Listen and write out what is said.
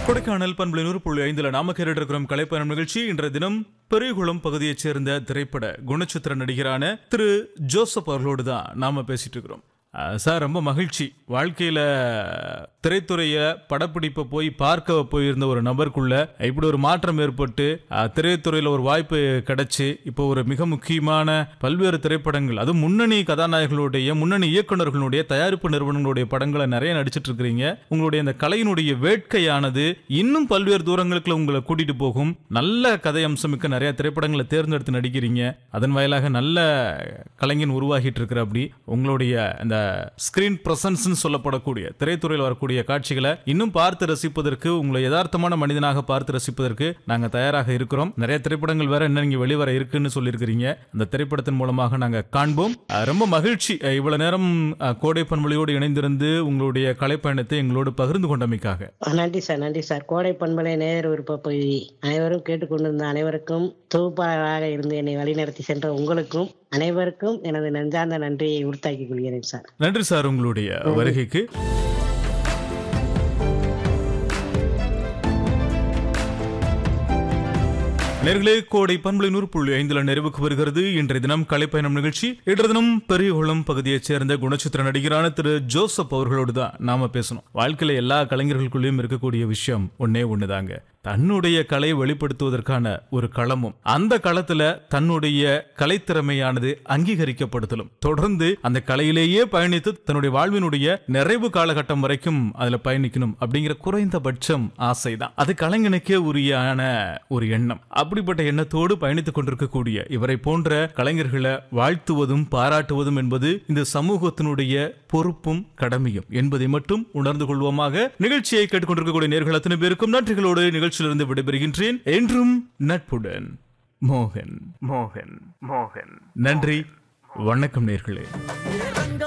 கொடைக்கானல் பண்புலை நூறு புள்ளி ஐந்துல நாம கேட்டு இருக்கிறோம் கலைப்பயணம் நிகழ்ச்சி இன்றைய தினம் பெரியகுளம் பகுதியைச் சேர்ந்த திரைப்பட குணச்சித்திர நடிகரான திரு ஜோசப் அவர்களோடு தான் நாம பேசிட்டு இருக்கிறோம் அஹ், சார் ரொம்ப மகிழ்ச்சி வாழ்க்கையில திரைத்துறைய படப்பிடிப்பை போய் பார்க்க போயிருந்த ஒரு நபருக்குள்ள இப்படி ஒரு மாற்றம் ஏற்பட்டு அஹ், திரைத்துறையில ஒரு வாய்ப்பு கிடைச்சு இப்போ ஒரு மிக முக்கியமான பல்வேறு திரைப்படங்கள் அதுவும் முன்னணி கதாநாயகர்களுடைய முன்னணி இயக்குனர்களுடைய தயாரிப்பு நிறுவனங்களுடைய படங்களை நிறைய நடிச்சிட்டு இருக்கிறீங்க உங்களுடைய இந்த கலையினுடைய வேட்கையானது இன்னும் பல்வேறு தூரங்களுக்கு உங்களை கூட்டிட்டு போகும் நல்ல கதை அம்சமிக்க நிறைய திரைப்படங்களை தேர்ந்தெடுத்து நடிக்கிறீங்க அதன் வாயிலாக நல்ல கலைஞன் உருவாகிட்டு இருக்கிற அப்படி உங்களுடைய இந்த ஸ்கிரீன் பிரசன்ஸ்னு சொல்லப்படக்கூடிய திரைத்துறையில் வரக்கூடிய காட்சிகளை இன்னும் பார்த்து ரசிப்பதற்கு உங்களை யதார்த்தமான மனிதனாக பார்த்து ரசிப்பதற்கு நாங்க தயாராக இருக்கிறோம் நிறைய திரைப்படங்கள் வேற என்ன நீங்க வெளிவர இருக்குன்னு சொல்லியிருக்கிறீங்க அந்த திரைப்படத்தின் மூலமாக நாங்க காண்போம் அஹ் ரொம்ப மகிழ்ச்சி அஹ் இவ்வளவு நேரம் அஹ், கோடை பண்பொழியோடு இணைந்திருந்து உங்களுடைய கலைப்பயணத்தை எங்களோடு பகிர்ந்து கொண்டமைக்காக நன்றி சார் நன்றி சார் கோடை பண்பலை நேயர் விருப்ப பகுதி அனைவரும் கேட்டுக்கொண்டிருந்த அனைவருக்கும் தொகுப்பாளராக இருந்து என்னை வழிநடத்தி சென்ற உங்களுக்கும் அனைவருக்கும் எனது நெஞ்சார்ந்த நன்றியை உறுத்தாக்கிக் கொள்கிறேன் சார் நன்றி சார் உங்களுடைய வருகைக்கு நேர்களே கோடை பண்பலை நூறு புள்ளி ஐந்துல நிறைவுக்கு வருகிறது இன்றைய தினம் கலைப்பயணம் நிகழ்ச்சி இன்றைய தினம் பெரியகுளம் பகுதியைச் சேர்ந்த குணச்சித்திர நடிகரான திரு ஜோசப் அவர்களோடு தான் நாம பேசணும் வாழ்க்கையில எல்லா கலைஞர்களுக்குள்ளேயும் இருக்கக்கூடிய விஷயம் ஒன்னே ஒண்ணுதாங்க தன்னுடைய கலையை வெளிப்படுத்துவதற்கான ஒரு களமும் அந்த களத்துல தன்னுடைய கலைத்திறமையானது அங்கீகரிக்கப்படுதலும் தொடர்ந்து அந்த கலையிலேயே பயணித்து தன்னுடைய வாழ்வினுடைய நிறைவு காலகட்டம் வரைக்கும் அதுல பயணிக்கணும் அப்படிங்கிற குறைந்தபட்சம் ஆசைதான் அது கலைஞனுக்கே உரியான ஒரு எண்ணம் அப்படிப்பட்ட எண்ணத்தோடு பயணித்துக் கொண்டிருக்கக்கூடிய இவரை போன்ற கலைஞர்களை வாழ்த்துவதும் பாராட்டுவதும் என்பது இந்த சமூகத்தினுடைய பொறுப்பும் கடமையும் என்பதை மட்டும் உணர்ந்து கொள்வோமாக நிகழ்ச்சியை கேட்டுக்கொண்டிருக்கக்கூடிய நேர்கள் அத்தனை பேருக்கும் நன்றிகளோடு நிகழ்ச்சியிலிருந்து விடைபெறுகின்றேன் என்றும் நட்புடன் மோகன் மோகன் மோகன் நன்றி வணக்கம் நேர்களே